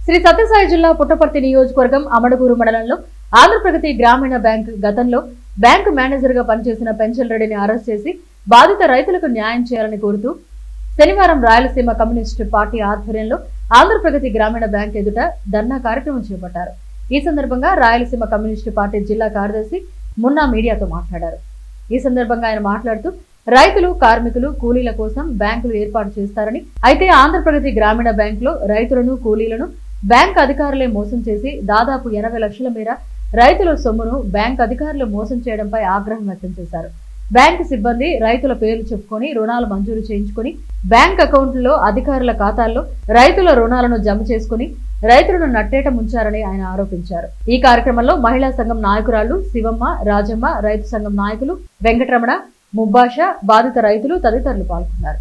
శ్రీ సత్యసాయి జిల్లా పుట్టపర్తి నియోజకవర్గం అమడగూరు మండలంలో ఆంధ్రప్రగతి గ్రామీణ బ్యాంక్ గతంలో బ్యాంకు మేనేజర్ గా పనిచేసిన పెంచల్ రెడ్డిని అరెస్ట్ చేసి బాధిత రైతులకు న్యాయం చేయాలని కోరుతూ శనివారం రాయలసీమ కమ్యూనిస్టు పార్టీ ఆధ్వర్యంలో ఆంధ్రప్రగతి గ్రామీణ బ్యాంక్ ఎదుట ధర్నా కార్యక్రమం చేపట్టారు ఈ సందర్భంగా రాయలసీమ కమ్యూనిస్టు పార్టీ జిల్లా కార్యదర్శి మున్నా మీడియాతో మాట్లాడారు ఈ సందర్భంగా ఆయన మాట్లాడుతూ రైతులు కార్మికులు కూలీల కోసం బ్యాంకులు ఏర్పాటు చేస్తారని అయితే ఆంధ్రప్రగతి గ్రామీణ బ్యాంకులో రైతులను కూలీలను బ్యాంక్ అధికారులే మోసం చేసి దాదాపు ఎనభై లక్షల మేర రైతుల సొమ్మును బ్యాంక్ అధికారులు మోసం చేయడంపై ఆగ్రహం వ్యక్తం చేశారు బ్యాంక్ సిబ్బంది రైతుల పేర్లు చెప్పుకొని రుణాలు మంజూరు చేయించుకొని బ్యాంక్ అకౌంట్లో అధికారుల ఖాతాల్లో రైతుల రుణాలను జమ చేసుకుని రైతులను నట్టేట ముంచారని ఆయన ఆరోపించారు ఈ కార్యక్రమంలో మహిళా సంఘం నాయకురాళ్లు శివమ్మ రాజమ్మ రైతు సంఘం నాయకులు వెంకటరమణ ముబ్బాష బాధిత రైతులు తదితరులు పాల్గొన్నారు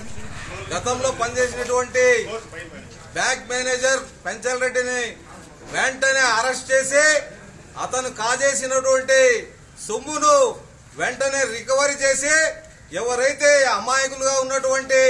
గతంలో పనిచేసినటువంటి బ్యాంక్ మేనేజర్ పెంచల్ రెడ్డిని వెంటనే అరెస్ట్ చేసి అతను కాజేసినటువంటి సొమ్మును వెంటనే రికవరీ చేసి ఎవరైతే అమాయకులుగా ఉన్నటువంటి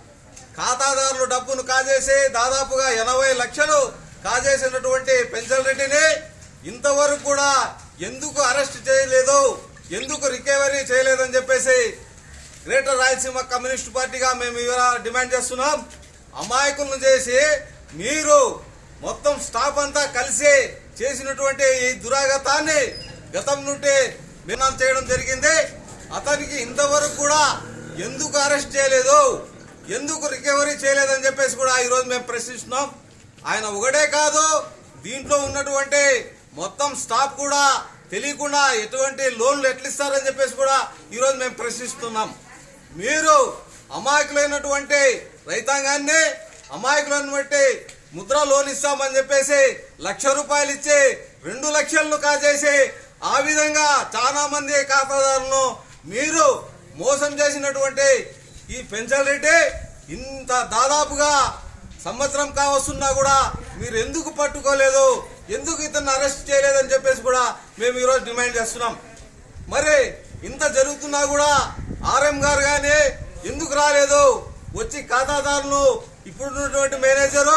ఖాతాదారులు డబ్బును కాజేసి దాదాపుగా ఎనభై లక్షలు కాజేసినటువంటి పెంచల్ రెడ్డిని ఇంతవరకు కూడా ఎందుకు అరెస్ట్ చేయలేదు ఎందుకు రికవరీ చేయలేదని చెప్పేసి గ్రేటర్ రాయలసీమ కమ్యూనిస్ట్ పార్టీగా మేము ఇవాళ డిమాండ్ చేస్తున్నాం అమాయకులను చేసి మీరు మొత్తం స్టాఫ్ అంతా కలిసి చేసినటువంటి ఈ దురాగతాన్ని గతం నుండి నిర్ణయం చేయడం జరిగింది అతనికి ఇంతవరకు కూడా ఎందుకు అరెస్ట్ చేయలేదు ఎందుకు రికవరీ చేయలేదని చెప్పేసి కూడా ఈరోజు మేము ప్రశ్నిస్తున్నాం ఆయన ఒకటే కాదు దీంట్లో ఉన్నటువంటి మొత్తం స్టాఫ్ కూడా తెలియకుండా ఎటువంటి లోన్లు ఎట్లా ఇస్తారని చెప్పేసి కూడా ఈరోజు మేము ప్రశ్నిస్తున్నాం మీరు అమాయకులైనటువంటి రైతాంగాన్ని అమాయకులను బట్టి ముద్ర లోన్ ఇస్తామని చెప్పేసి లక్ష రూపాయలు ఇచ్చి రెండు లక్షలను కాజేసి ఆ విధంగా చాలా మంది ఖాతాదారులను మీరు మోసం చేసినటువంటి ఈ పెంచల్ రెడ్డి ఇంత దాదాపుగా సంవత్సరం కావస్తున్నా కూడా మీరు ఎందుకు పట్టుకోలేదు ఎందుకు ఇతన్ని అరెస్ట్ చేయలేదని చెప్పేసి కూడా మేము ఈరోజు డిమాండ్ చేస్తున్నాం మరి ఇంత జరుగుతున్నా కూడా ఆర్ఎం గారు కానీ ఎందుకు రాలేదు వచ్చి ఖాతాదారులు ఇప్పుడున్నటువంటి మేనేజరు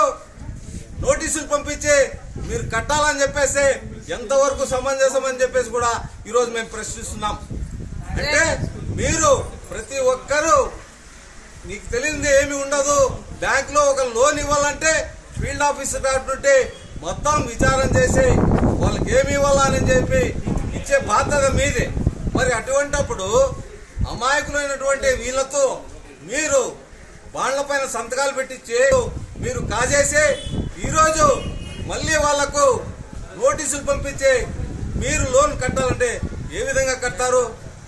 నోటీసులు పంపించి మీరు కట్టాలని చెప్పేసి ఎంతవరకు సమంజసం అని చెప్పేసి కూడా ఈరోజు మేము ప్రశ్నిస్తున్నాం అంటే మీరు ప్రతి ఒక్కరూ నీకు తెలియదు ఏమి ఉండదు బ్యాంక్ లో ఒక లోన్ ఇవ్వాలంటే ఫీల్డ్ ఆఫీసర్ నుండి మొత్తం విచారం చేసి వాళ్ళకి ఏమి ఇవ్వాలని చెప్పి ఇచ్చే బాధ్యత మీదే మరి అటువంటప్పుడు అమాయకులైనటువంటి వీళ్ళతో మీరు పైన సంతకాలు పెట్టించి మీరు కాజేసి ఈరోజు మళ్ళీ వాళ్లకు నోటీసులు పంపించి మీరు లోన్ కట్టాలంటే ఏ విధంగా కట్టారు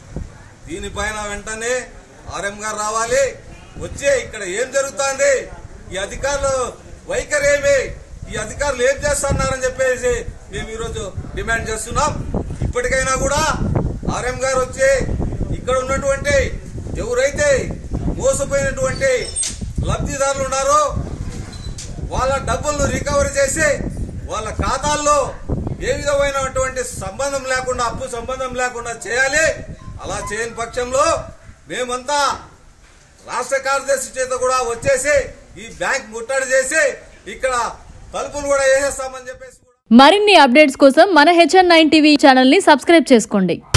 దీనిపైన వెంటనే ఆర్ఎం గారు రావాలి వచ్చే ఇక్కడ ఏం జరుగుతుంది ఈ అధికారులు వైఖరి ఏమి ఈ అధికారులు ఏం చేస్తున్నారని చెప్పేసి మేము ఈరోజు డిమాండ్ చేస్తున్నాం ఇప్పటికైనా కూడా ఆర్ఎం గారు వచ్చి ఇక్కడ ఉన్నటువంటి ఎవరైతే మోసపోయినటువంటి లబ్ధిదారులు ఉన్నారో వాళ్ళ డబ్బులను రికవరీ చేసి వాళ్ళ ఖాతాల్లో ఏ విధమైనటువంటి సంబంధం లేకుండా అప్పు సంబంధం లేకుండా చేయాలి అలా చేయని పక్షంలో మేమంతా రాష్ట్ర కార్యదర్శి చేత కూడా వచ్చేసి ఈ బ్యాంక్ ముట్టడి చేసి ఇక్కడ తలుపులు కూడా వేసేస్తామని చెప్పేసి కూడా మరిన్ని అప్డేట్స్ కోసం మన హెచ్ఎన్ నైన్ టీవీ ఛానల్ ని సబ్స్క్రైబ్ చేసుకోండి